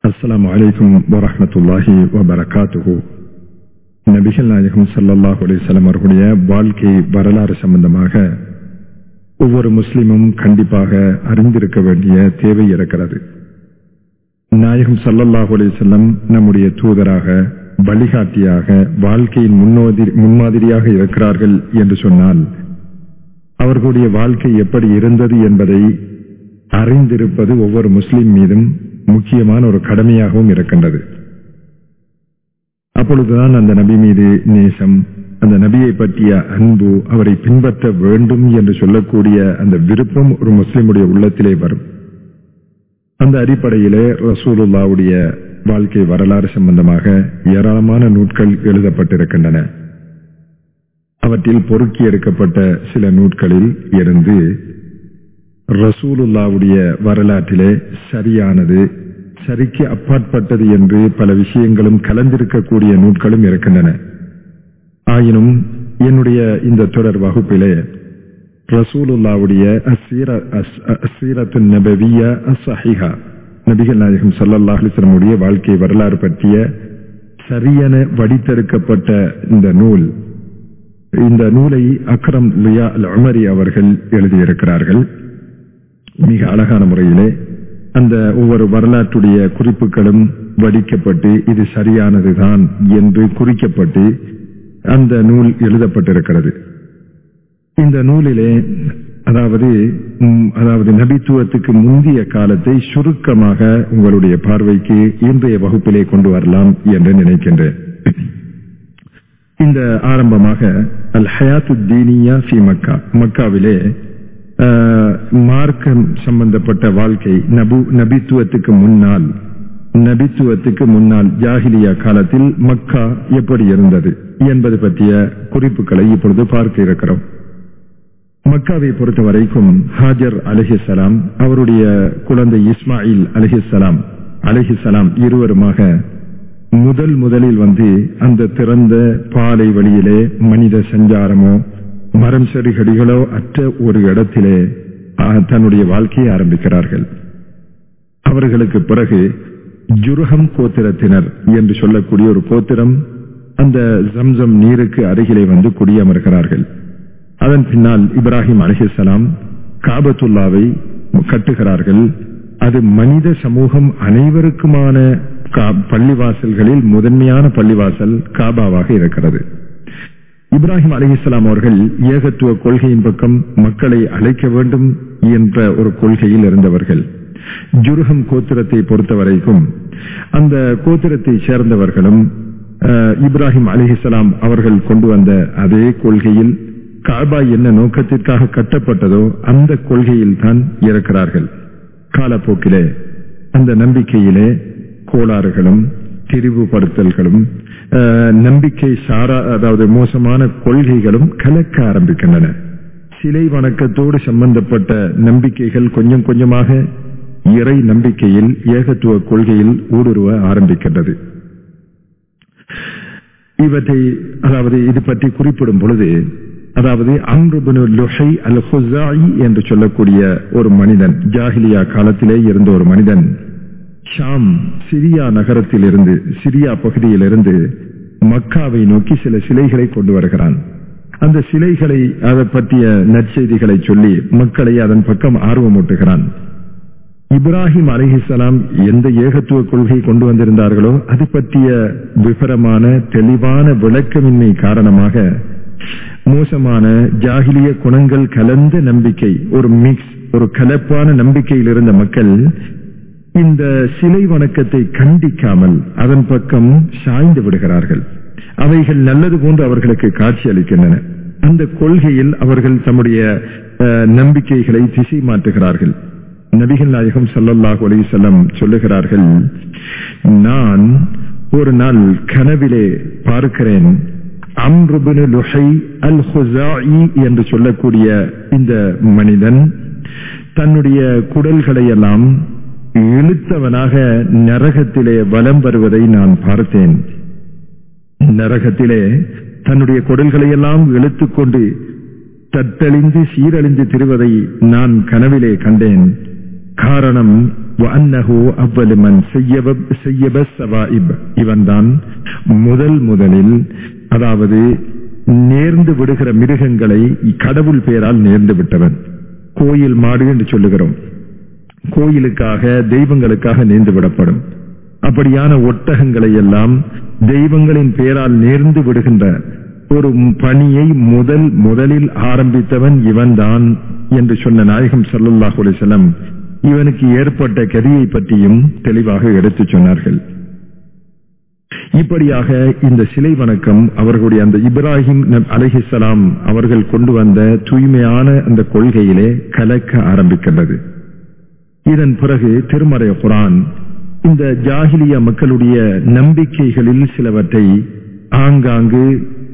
அஸ்ஸலாமு அலைக்கும் வரஹ்மத்துல்லாஹி வபரகாத்துஹு நபிகள் நாயகம் ஸல்லல்லாஹு அலைஹி வஸல்லம் அவர்களுடைய வாழ்க்கை வரலாறு சம்பந்தமாக ஒவ்வொரு முஸ்லிமும் கண்டிப்பாக அறிந்திருக்க வேண்டிய தேவை இருக்கிறது நாயகம் ஸல்லல்லாஹு அலைஹி வஸல்லம் நம்முடைய தூதராக வழிகாட்டியாக வாழ்க்கையின் முன்னோதி முன்மாதிரியாக இருக்கிறார்கள் என்று சொன்னால் அவர்களுடைய வாழ்க்கை எப்படி இருந்தது என்பதை அறிந்திருப்பது ஒவ்வொரு முஸ்லிம் மீதும் முக்கியமான ஒரு கடமையாகவும் இருக்கின்றது அப்பொழுதுதான் அந்த நபி மீது நேசம் அந்த நபியை பற்றிய அன்பு அவரை பின்பற்ற வேண்டும் என்று சொல்லக்கூடிய அந்த விருப்பம் ஒரு முஸ்லிமுடைய உள்ளத்திலே வரும் அந்த அடிப்படையிலே ரசூலுல்லாவுடைய வாழ்க்கை வரலாறு சம்பந்தமாக ஏராளமான நூட்கள் எழுதப்பட்டிருக்கின்றன அவற்றில் பொறுக்கி எடுக்கப்பட்ட சில நூட்களில் இருந்து ரசூலுல்லாவுடைய வரலாற்றிலே சரியானது சரிக்கு அப்பாற்பட்டது என்று பல விஷயங்களும் கலந்திருக்கக்கூடிய நூட்களும் இருக்கின்றன ஆயினும் என்னுடைய இந்த தொடர் வகுப்பிலே ரசூலுல்லாவுடைய அசீரத்து நபவிய அசஹிஹா நபிகள் நாயகம் சல்லல்லாஹ் அலிஸ்லமுடைய வாழ்க்கை வரலாறு பற்றிய சரியென வடித்தெடுக்கப்பட்ட இந்த நூல் இந்த நூலை அக்ரம் லியா அல் உமரி அவர்கள் எழுதியிருக்கிறார்கள் மிக அழகான முறையிலே அந்த ஒவ்வொரு வரலாற்றுடைய குறிப்புகளும் வடிக்கப்பட்டு இது சரியானதுதான் என்று குறிக்கப்பட்டு அந்த நூல் எழுதப்பட்டிருக்கிறது இந்த நூலிலே அதாவது அதாவது நபித்துவத்துக்கு முந்தைய காலத்தை சுருக்கமாக உங்களுடைய பார்வைக்கு இன்றைய வகுப்பிலே கொண்டு வரலாம் என்று நினைக்கின்றேன் இந்த ஆரம்பமாக அல் ஹயாத்து தீனியா ஃபி மக்கா மக்காவிலே மார்க்கம் சம்பந்தப்பட்ட வாழ்க்கை நபு நபித்துவத்துக்கு முன்னால் நபித்துவத்துக்கு முன்னால் ஜாகிலியா காலத்தில் மக்கா எப்படி இருந்தது என்பது பற்றிய குறிப்புகளை இப்பொழுது பார்க்க இருக்கிறோம் மக்காவை பொறுத்த வரைக்கும் ஹாஜர் அலஹிசலாம் அவருடைய குழந்தை இஸ்மாயில் அலஹிசலாம் அலஹிசலாம் இருவருமாக முதல் முதலில் வந்து அந்த திறந்த பாலை வழியிலே மனித சஞ்சாரமோ மரம் செடிகளோ அற்ற ஒரு இடத்திலே தன்னுடைய வாழ்க்கையை ஆரம்பிக்கிறார்கள் அவர்களுக்கு பிறகு ஜுருகம் கோத்திரத்தினர் என்று சொல்லக்கூடிய ஒரு கோத்திரம் அந்த ஜம்சம் நீருக்கு அருகிலே வந்து குடியமர்கிறார்கள் அதன் பின்னால் இப்ராஹிம் அலிஹலாம் காபத்துல்லாவை கட்டுகிறார்கள் அது மனித சமூகம் அனைவருக்குமான பள்ளிவாசல்களில் முதன்மையான பள்ளிவாசல் காபாவாக இருக்கிறது இப்ராஹிம் அலிஹலாம் அவர்கள் ஏகத்துவ கொள்கையின் பக்கம் மக்களை அழைக்க வேண்டும் என்ற ஒரு கொள்கையில் இருந்தவர்கள் ஜுருகம் கோத்திரத்தை பொறுத்தவரைக்கும் அந்த கோத்திரத்தை சேர்ந்தவர்களும் இப்ராஹிம் அலிஹலாம் அவர்கள் கொண்டு வந்த அதே கொள்கையில் காபா என்ன நோக்கத்திற்காக கட்டப்பட்டதோ அந்த கொள்கையில் தான் இருக்கிறார்கள் காலப்போக்கிலே அந்த நம்பிக்கையிலே கோளாறுகளும் திரிவுபடுத்தல்களும் நம்பிக்கை சாரா அதாவது மோசமான கொள்கைகளும் கலக்க ஆரம்பிக்கின்றன சிலை வணக்கத்தோடு சம்பந்தப்பட்ட நம்பிக்கைகள் கொஞ்சம் கொஞ்சமாக இறை நம்பிக்கையில் ஏகத்துவ கொள்கையில் ஊடுருவ ஆரம்பிக்கின்றது இவற்றை அதாவது இது பற்றி குறிப்பிடும் பொழுது அதாவது அம்ருபனு லுஹை அல் ஹுசாயி என்று சொல்லக்கூடிய ஒரு மனிதன் ஜாகிலியா காலத்திலே இருந்த ஒரு மனிதன் ஷாம் சிரியா நகரத்தில் இருந்து சிரியா பகுதியிலிருந்து மக்காவை நோக்கி சில சிலைகளை கொண்டு வருகிறான் அந்த சிலைகளை அதை பற்றிய நற்செய்திகளை சொல்லி மக்களை அதன் பக்கம் ஆர்வமூட்டுகிறான் இப்ராஹிம் அலிஹிசலாம் எந்த ஏகத்துவ கொள்கை கொண்டு வந்திருந்தார்களோ அது பற்றிய விவரமான தெளிவான விளக்கமின்மை காரணமாக மோசமான ஜாகிலிய குணங்கள் கலந்த நம்பிக்கை ஒரு மிக்ஸ் ஒரு கலப்பான நம்பிக்கையில் இருந்த மக்கள் இந்த சிலை வணக்கத்தை கண்டிக்காமல் அதன் பக்கம் சாய்ந்து விடுகிறார்கள் அவைகள் நல்லது போன்று அவர்களுக்கு காட்சி அளிக்கின்றன அந்த கொள்கையில் அவர்கள் தம்முடைய நம்பிக்கைகளை திசை மாற்றுகிறார்கள் நபிகள் நாயகம் சல்லல்லாஹு அலி செல்லம் சொல்லுகிறார்கள் நான் ஒரு நாள் கனவிலே பார்க்கிறேன் அம்ருபின் லுஹை அல் ஹுசாயி என்று சொல்லக்கூடிய இந்த மனிதன் தன்னுடைய குடல்களை எல்லாம் இழுத்தவனாக நரகத்திலே வலம் வருவதை நான் பார்த்தேன் நரகத்திலே தன்னுடைய குடல்களை எல்லாம் இழுத்துக்கொண்டு தத்தழிந்து சீரழிந்து திருவதை நான் கனவிலே கண்டேன் காரணம் இவன்தான் முதல் முதலில் அதாவது நேர்ந்து விடுகிற மிருகங்களை கடவுள் பெயரால் நேர்ந்து விட்டவன் கோயில் மாடு என்று சொல்லுகிறோம் கோயிலுக்காக தெய்வங்களுக்காக நேர்ந்து விடப்படும் அப்படியான ஒட்டகங்களை எல்லாம் தெய்வங்களின் பெயரால் நேர்ந்து விடுகின்ற ஒரு பணியை முதல் முதலில் ஆரம்பித்தவன் இவன்தான் என்று சொன்ன நாயகம் சல்லுல்லாஹ் அலிசல்லம் இவனுக்கு ஏற்பட்ட கதியை பற்றியும் தெளிவாக எடுத்துச் சொன்னார்கள் இப்படியாக இந்த சிலை வணக்கம் அவர்களுடைய அந்த இப்ராஹிம் அலஹிசலாம் அவர்கள் கொண்டு வந்த தூய்மையான அந்த கொள்கையிலே கலக்க ஆரம்பிக்கின்றது இதன் பிறகு திருமறை குரான் இந்த ஜாகிலிய மக்களுடைய நம்பிக்கைகளில் சிலவற்றை ஆங்காங்கு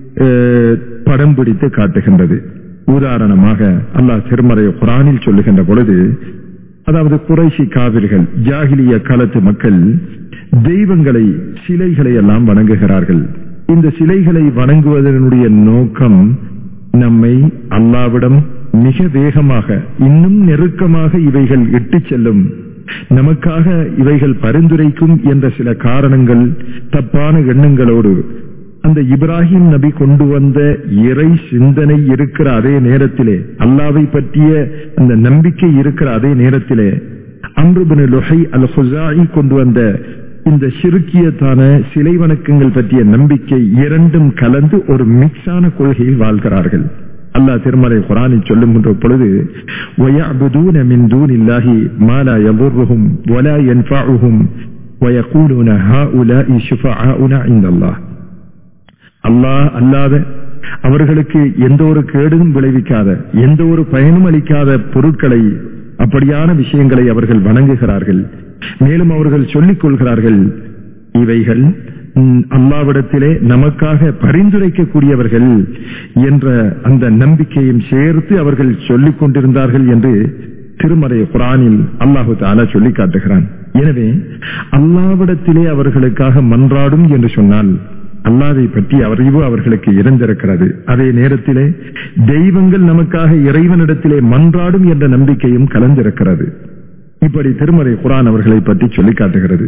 படம் பிடித்து காட்டுகின்றது உதாரணமாக அல்லாஹ் திருமறை குரானில் சொல்லுகின்ற பொழுது அதாவது குறைசி காவிர்கள் ஜாகிலிய காலத்து மக்கள் தெய்வங்களை சிலைகளை எல்லாம் வணங்குகிறார்கள் இந்த சிலைகளை வணங்குவதனுடைய நோக்கம் நம்மை அல்லாவிடம் மிக வேகமாக இன்னும் நெருக்கமாக இவைகள் இட்டு செல்லும் நமக்காக இவைகள் பரிந்துரைக்கும் என்ற சில காரணங்கள் தப்பான எண்ணங்களோடு அந்த இப்ராஹிம் நபி கொண்டு வந்த இறை சிந்தனை இருக்கிற அதே நேரத்திலே அல்லாவை பற்றிய அந்த நம்பிக்கை இருக்கிற அதே நேரத்திலே அம்ருபின் லுஹை அல் ஹுசாயி கொண்டு வந்த இந்த சிறுக்கியத்தான சிலை வணக்கங்கள் பற்றிய நம்பிக்கை இரண்டும் கலந்து ஒரு மிக்ஸான கொள்கையில் வாழ்கிறார்கள் அல்லாஹ் திருமலை குரானில் சொல்லுகின்ற பொழுது وَيَعْبُدُونَ مِن دُونِ اللَّهِ مَا لَا يَضُرُّهُمْ وَلَا يَنفَعُهُمْ وَيَقُولُونَ هَؤُلَاءِ شُفَعَاؤُنَا عِندَ اللَّهِ அல்லாஹ் அல்லாத அவர்களுக்கு எந்த ஒரு கேடும் விளைவிக்காத எந்த ஒரு பயனும் அளிக்காத பொருட்களை அப்படியான விஷயங்களை அவர்கள் வணங்குகிறார்கள் மேலும் அவர்கள் சொல்லிக் கொள்கிறார்கள் இவைகள் அல்லாவிடத்திலே நமக்காக பரிந்துரைக்கக்கூடியவர்கள் என்ற அந்த நம்பிக்கையும் சேர்த்து அவர்கள் சொல்லிக் கொண்டிருந்தார்கள் என்று திருமறை குரானில் அல்லாஹு தாலா சொல்லி காட்டுகிறான் எனவே அல்லாவிடத்திலே அவர்களுக்காக மன்றாடும் என்று சொன்னால் அல்லாதை பற்றி அறிவு அவர்களுக்கு இருந்திருக்கிறது அதே நேரத்திலே தெய்வங்கள் நமக்காக இறைவனிடத்திலே மன்றாடும் என்ற நம்பிக்கையும் கலந்திருக்கிறது இப்படி திருமறை குரான் அவர்களை பற்றி சொல்லி காட்டுகிறது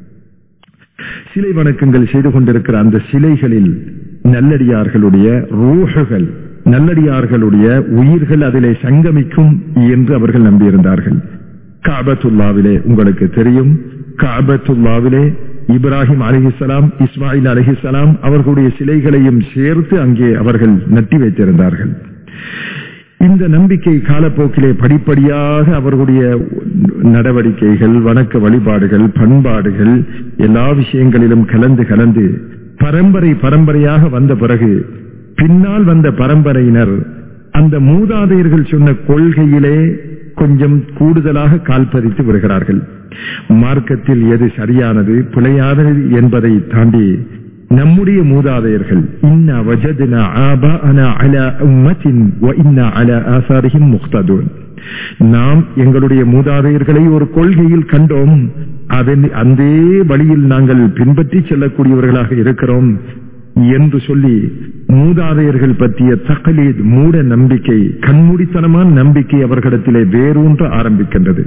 சிலை வணக்கங்கள் செய்து கொண்டிருக்கிற அந்த சிலைகளில் நல்லடியார்களுடைய ரூஹுகள் நல்லடியார்களுடைய உயிர்கள் அதிலே சங்கமிக்கும் என்று அவர்கள் நம்பியிருந்தார்கள் காபத்துல்லாவிலே உங்களுக்கு தெரியும் காபத்துல்லாவிலே இப்ராஹிம் அலிஹிசலாம் இஸ்மாயில் அலிஹிசலாம் அவர்களுடைய சிலைகளையும் சேர்த்து அங்கே அவர்கள் நட்டி வைத்திருந்தார்கள் இந்த நம்பிக்கை காலப்போக்கிலே படிப்படியாக அவர்களுடைய நடவடிக்கைகள் வணக்க வழிபாடுகள் பண்பாடுகள் எல்லா விஷயங்களிலும் கலந்து கலந்து பரம்பரை பரம்பரையாக வந்த பிறகு பின்னால் வந்த பரம்பரையினர் அந்த மூதாதையர்கள் சொன்ன கொள்கையிலே கொஞ்சம் கூடுதலாக கால்பதித்து வருகிறார்கள் மார்க்கத்தில் எது சரியானது பிழையானது என்பதை தாண்டி நம்முடைய மூதாதையர்கள் இன்னா வஜதுனா ஆபாஅனா அலா உம்மத்தின் வ இன்னா அலா ஆசாரிஹிம் முக்ததூன் நாம் எங்களுடைய மூதாதையர்களை ஒரு கொள்கையில் கண்டோம் அதன் அந்த வழியில் நாங்கள் பின்பற்றி செல்லக்கூடியவர்களாக இருக்கிறோம் என்று சொல்லி மூதாதையர்கள் பற்றிய தகலீத் மூட நம்பிக்கை கண்மூடித்தனமான நம்பிக்கை அவர்களிடத்திலே வேரூன்ற ஆரம்பிக்கின்றது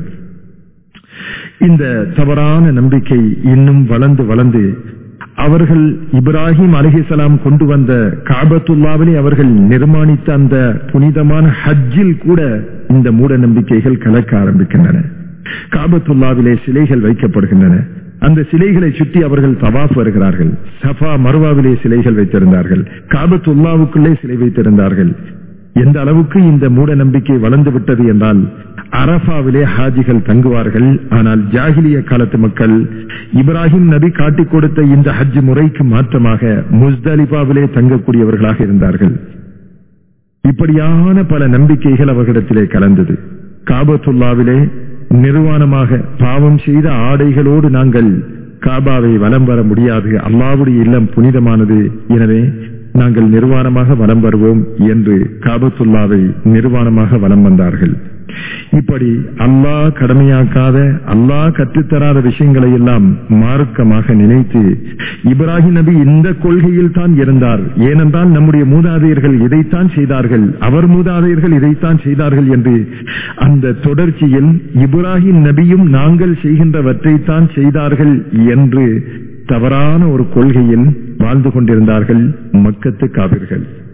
இந்த தவறான நம்பிக்கை இன்னும் வளர்ந்து வளர்ந்து அவர்கள் இப்ராஹிம் அலிஹிசலாம் கொண்டு வந்த காபத்துல்லாவிலே அவர்கள் நிர்மாணித்த அந்த புனிதமான ஹஜ்ஜில் கூட இந்த மூட நம்பிக்கைகள் கலக்க ஆரம்பிக்கின்றன காபத்துல்லாவிலே சிலைகள் வைக்கப்படுகின்றன அந்த சிலைகளை சுற்றி அவர்கள் தவாஃப் வருகிறார்கள் சஃபா மருவாவிலே சிலைகள் வைத்திருந்தார்கள் காபத்துல்லாவுக்குள்ளே சிலை வைத்திருந்தார்கள் எந்த அளவுக்கு இந்த மூட நம்பிக்கை வளர்ந்து விட்டது என்றால் அரபாவிலே ஹாஜிகள் தங்குவார்கள் ஆனால் ஜாகிலிய காலத்து மக்கள் இப்ராஹிம் நபி காட்டிக் கொடுத்த இந்த ஹஜ் முறைக்கு மாற்றமாக முஸ்தலிபாவிலே தங்கக்கூடியவர்களாக இருந்தார்கள் இப்படியான பல நம்பிக்கைகள் அவர்களிடத்திலே கலந்தது காபத்துல்லாவிலே நிர்வாணமாக பாவம் செய்த ஆடைகளோடு நாங்கள் காபாவை வலம் வர முடியாது அல்லாவுடைய இல்லம் புனிதமானது எனவே நாங்கள் நிர்வாணமாக வலம் வருவோம் என்று காபத்துல்லாவை நிர்வாணமாக வலம் வந்தார்கள் இப்படி அல்லாஹ் கடமையாக்காத அல்லாஹ் கற்றுத்தராத விஷயங்களை எல்லாம் மார்க்கமாக நினைத்து இப்ராஹிம் நபி இந்த கொள்கையில் தான் இருந்தார் ஏனென்றால் நம்முடைய மூதாதையர்கள் இதைத்தான் செய்தார்கள் அவர் மூதாதையர்கள் இதைத்தான் செய்தார்கள் என்று அந்த தொடர்ச்சியில் இப்ராஹிம் நபியும் நாங்கள் செய்கின்றவற்றைத்தான் செய்தார்கள் என்று தவறான ஒரு கொள்கையில் வாழ்ந்து கொண்டிருந்தார்கள் மக்கத்து காவிர்கள்